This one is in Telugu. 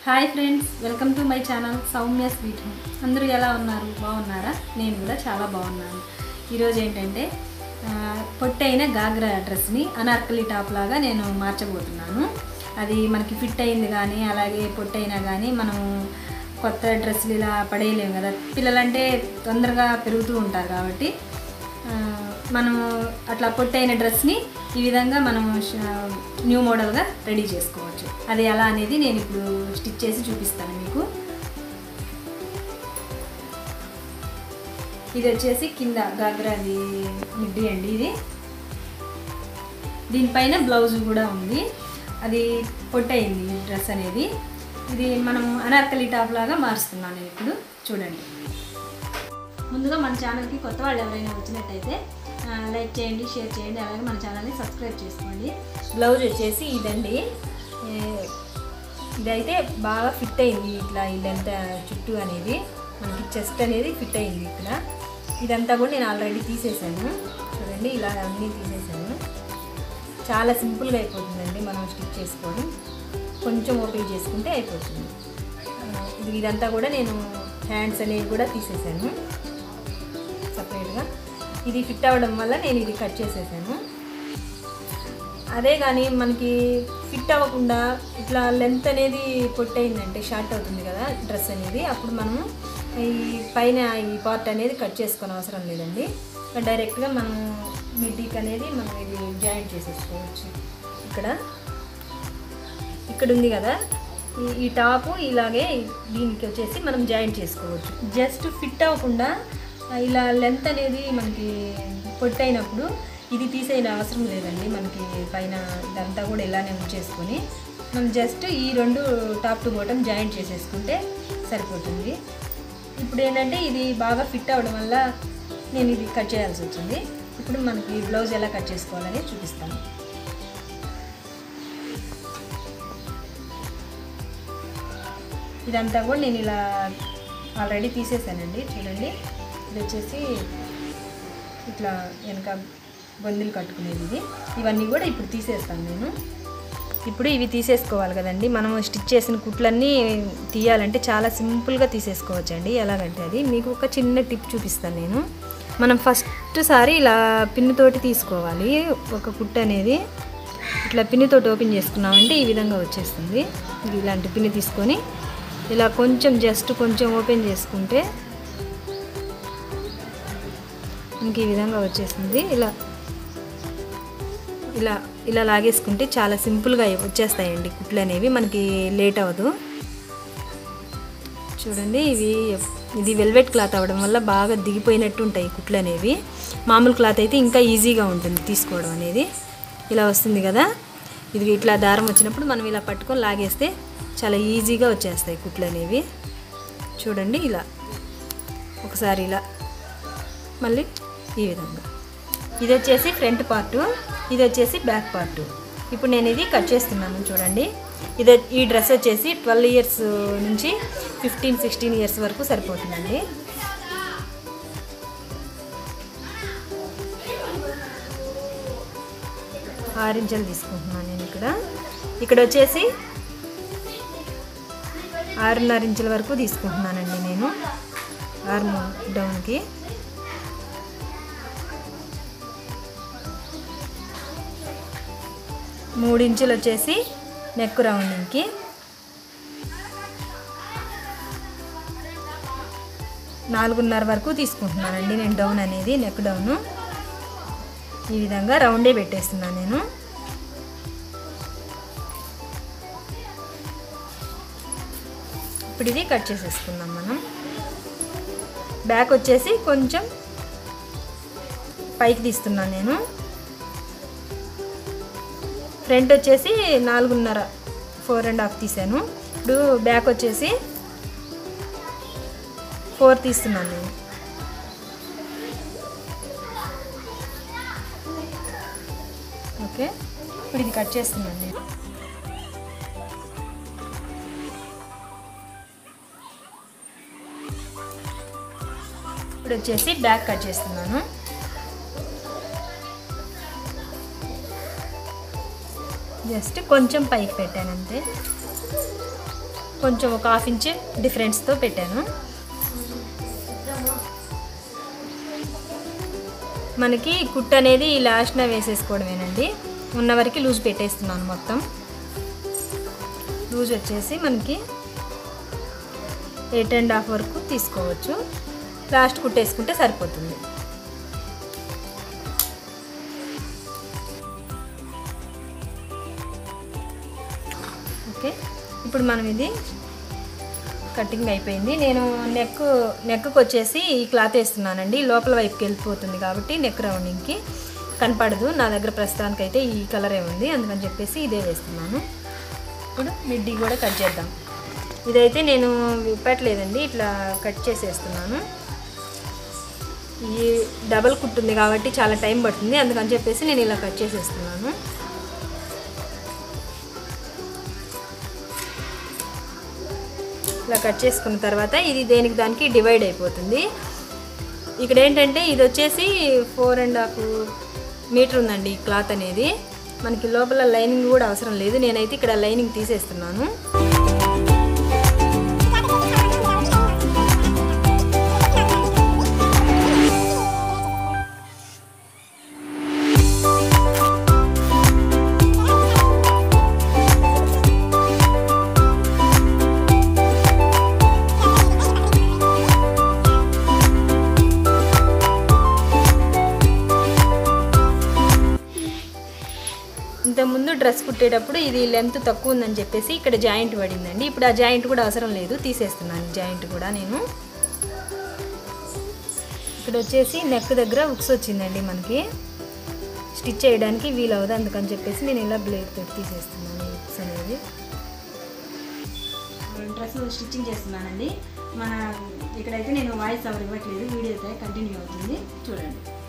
hi friends welcome to my channel Soumya sweet home అందరూ ఎలా ఉన్నారు బాగున్నారా నేను కూడా చాలా బాగున్నాను ఈరోజు ఏంటంటే ఆ, పొట్టైన గాగ్రా డ్రెస్ని అనార్కలి టాప్ లాగా నేను మార్చబోతున్నాను అది మనకి ఫిట్ అయింది కానీ అలాగే పొట్టైనా కానీ మనం కొత్త డ్రెస్సులు ఇలా పడేయలేము కదా పిల్లలంటే తొందరగా పెరుగుతూ ఉంటారు కాబట్టి ఆ, మనము అట్లా పొట్టైన డ్రెస్ని ఈ విధంగా మనం ష- న్యూ మోడల్గా రెడీ చేసుకోవచ్చు అది ఎలా అనేది నేను ఇప్పుడు స్టిచ్ చేసి చూపిస్తాను మీకు ఇది వచ్చేసి కింద గాగ్రాది మిడ్డీ అండి ఇది దీనిపైన బ్లౌజ్ కూడా ఉంది అది పొట్టయింది ఈ డ్రెస్ అనేది ఇది మనం అనార్కలి టాప్ లాగా మారుస్తున్నాను నేను ఇప్పుడు చూడండి ముందుగా మన ఛానల్కి కొత్త వాళ్ళు ఎవరైనా వచ్చినట్టయితే ఆ, లైక్ చేయండి షేర్ చేయండి అలాగే మన ఛానల్ని సబ్స్క్రైబ్ చేసుకోండి బ్లౌజ్ వచ్చేసి ఇదండి ఏ, ఇదైతే బాగా ఫిట్ అయింది ఇట్లా ఇదంతా చుట్టూ అనేది మనకి చెస్ట్ అనేది ఫిట్ అయింది ఇక్కడ ఇదంతా కూడా నేను ఆల్రెడీ తీసేసాను చూడండి ఇలా అన్నీ తీసేసాను చాలా సింపుల్గా అయిపోతుందండి మనం స్టిచ్ చేసుకోవడం కొంచెం ఓపెన్ చేసుకుంటే అయిపోతుంది ఆ, ఇది ఇదంతా కూడా నేను హ్యాండ్స్ అనేవి కూడా తీసేసాను సపరేట్గా ఇది ఫిట్ అవ్వడం వల్ల నేను ఇది కట్ చేసేసాను అదే కానీ మనకి ఫిట్ అవ్వకుండా ఇట్లా లెంత్ అనేది పొట్టయిందంటే షార్ట్ అవుతుంది కదా డ్రెస్ అనేది అప్పుడు మనము ఈ పైన ఈ పార్ట్ అనేది కట్ చేసుకొని అవసరం లేదండి డైరెక్ట్గా మనం మిడ్డీకి అనేది మనం ఇది జాయింట్ చేసేసుకోవచ్చు ఇక్కడ ఇక్కడ ఉంది కదా ఈ- ఈ టాపు ఇలాగే దీనికి వచ్చేసి మనం జాయింట్ చేసుకోవచ్చు జస్ట్ ఫిట్ అవ్వకుండా ఆ, ఇలా లెంత్ అనేది మనకి పొట్టయినప్పుడు ఇది తీసేయని అవసరం లేదండి మనకి పైన ఇదంతా కూడా ఇలానే ఉంచేసుకొని మనం జస్ట్ ఈ రెండు టాప్ టు బాటమ్ జాయింట్ చేసేసుకుంటే సరిపోతుంది ఇప్పుడు ఏంటంటే ఇది బాగా ఫిట్ అవ్వడం వల్ల నేను ఇది కట్ చేయాల్సి వచ్చింది ఇప్పుడు మనకి బ్లౌజ్ ఎలా కట్ చేసుకోవాలని చూపిస్తాను ఇదంతా కూడా నేను ఇలా ఆల్రెడీ తీసేసానండి చూడండి ఇది వచ్చేసి ఇట్లా వెనక బొందులు కట్టుకునేది ఇది ఇవన్నీ కూడా ఇప్పుడు తీసేస్తాను నేను ఇప్పుడు ఇవి తీసేసుకోవాలి కదండి మనం స్టిచ్ చేసిన కుట్లన్నీ తీయాలంటే చాలా సింపుల్గా తీసేసుకోవచ్చండి ఎలాగంటే అది మీకు ఒక చిన్న టిప్ చూపిస్తాను నేను మనం ఫస్ట్ సారి ఇలా పిన్నుతోటి తీసుకోవాలి ఒక కుట్టు అనేది ఇట్లా పిన్నుతోటి ఓపెన్ చేసుకున్నామంటే ఈ విధంగా వచ్చేస్తుంది ఇది ఇలాంటి పిన్ని తీసుకొని ఇలా కొంచెం జస్ట్ కొంచెం ఓపెన్ చేసుకుంటే ఇంక ఈ విధంగా వచ్చేస్తుంది ఇలా ఇలా ఇలా లాగేసుకుంటే చాలా సింపుల్గా వచ్చేస్తాయండి కుట్లు అనేవి మనకి లేట్ అవ్వదు చూడండి ఇవి ఇది వెల్వెట్ క్లాత్ అవ్వడం వల్ల బాగా దిగిపోయినట్టు ఉంటాయి కుట్లు అనేవి మామూలు క్లాత్ అయితే ఇంకా ఈజీగా ఉంటుంది తీసుకోవడం అనేది ఇలా వస్తుంది కదా ఇది ఇట్లా దారం వచ్చినప్పుడు మనం ఇలా పట్టుకొని లాగేస్తే చాలా ఈజీగా వచ్చేస్తాయి కుట్లు అనేవి చూడండి ఇలా ఒకసారి ఇలా మళ్ళీ ఈ విధంగా ఇది వచ్చేసి ఫ్రంట్ పార్టు ఇది వచ్చేసి బ్యాక్ పార్టు ఇప్పుడు నేను ఇది కట్ చేస్తున్నాను చూడండి ఇది ఈ డ్రెస్ వచ్చేసి ట్వెల్వ్ ఇయర్స్ నుంచి ఫిఫ్టీన్ సిక్స్టీన్ ఇయర్స్ వరకు సరిపోతుందండి ఆరు ఇంచులు తీసుకుంటున్నాను నేను ఇక్కడ ఇక్కడ వచ్చేసి ఆరున్నర ఇంచుల వరకు తీసుకుంటున్నానండి నేను ఆరు డౌన్కి మూడు ఇంచులు వచ్చేసి నెక్ రౌండింగ్కి నాలుగున్నర వరకు తీసుకుంటున్నానండి నేను డౌన్ అనేది నెక్ డౌన్ ఈ విధంగా రౌండే పెట్టేస్తున్నాను నేను ఇప్పుడు ఇది కట్ చేసేసుకుందాం మనం బ్యాక్ వచ్చేసి కొంచెం పైకి తీస్తున్నాను నేను ఫ్రంట్ వచ్చేసి నాలుగున్నర ఫోర్ అండ్ హాఫ్ తీసాను ఇప్పుడు బ్యాక్ వచ్చేసి ఫోర్ తీస్తున్నాను నేను ఓకే ఇప్పుడు ఇది కట్ చేస్తున్నాను నేను ఇప్పుడు వచ్చేసి బ్యాక్ కట్ చేస్తున్నాను జస్ట్ కొంచెం పైకి పెట్టాను అంతే కొంచెం ఒక హాఫ్ ఇంచ్ డిఫరెన్స్తో పెట్టాను మనకి కుట్ అనేది ఈ లాస్ట్న వేసేసుకోవడమేనండి ఉన్న వరకు లూజ్ పెట్టేస్తున్నాను మొత్తం లూజ్ వచ్చేసి మనకి ఎయిట్ అండ్ హాఫ్ వరకు తీసుకోవచ్చు లాస్ట్ కుట్టేసుకుంటే సరిపోతుంది ఓకే ఇప్పుడు మనం ఇది కటింగ్ అయిపోయింది నేను నెక్ నెక్కి వచ్చేసి ఈ క్లాత్ వేస్తున్నానండి లోపల వైపుకి వెళ్ళిపోతుంది కాబట్టి నెక్ రౌండింగ్కి కనపడదు నా దగ్గర ప్రస్తుతానికైతే ఈ కలరే ఉంది అందుకని చెప్పేసి ఇదే వేస్తున్నాను ఇప్పుడు మిడ్డీ కూడా కట్ చేద్దాం ఇదైతే నేను విప్పట్లేదండి ఇట్లా కట్ చేసేస్తున్నాను ఈ డబల్ కుట్టుంది కాబట్టి చాలా టైం పడుతుంది అందుకని చెప్పేసి నేను ఇలా కట్ చేసేస్తున్నాను ఇలా కట్ చేసుకున్న తర్వాత ఇది దేనికి దానికి డివైడ్ అయిపోతుంది ఇక్కడ ఏంటంటే ఇది వచ్చేసి ఫోర్ అండ్ హాఫ్ మీటర్ ఉందండి ఈ క్లాత్ అనేది మనకి లోపల లైనింగ్ కూడా అవసరం లేదు నేనైతే ఇక్కడ లైనింగ్ తీసేస్తున్నాను ఇంతకుముందు డ్రెస్ కుట్టేటప్పుడు ఇది లెంత్ తక్కువ ఉందని చెప్పేసి ఇక్కడ జాయింట్ పడిందండి ఇప్పుడు ఆ జాయింట్ కూడా అవసరం లేదు తీసేస్తున్నాను జాయింట్ కూడా నేను ఇక్కడ వచ్చేసి నెక్ దగ్గర ఉక్స్ వచ్చిందండి మనకి స్టిచ్ చేయడానికి వీలు అవ్వదు అందుకని చెప్పేసి నేను ఇలా బ్లేడ్ పెట్టి తీసేస్తున్నాను ఉక్స్ అనేది డ్రెస్ స్టిచ్చింగ్ చేస్తున్నానండి మన ఇక్కడైతే నేను వాయిస్ ఎవరు ఇవ్వట్లేదు వీడియో అయితే కంటిన్యూ అవుతుంది చూడండి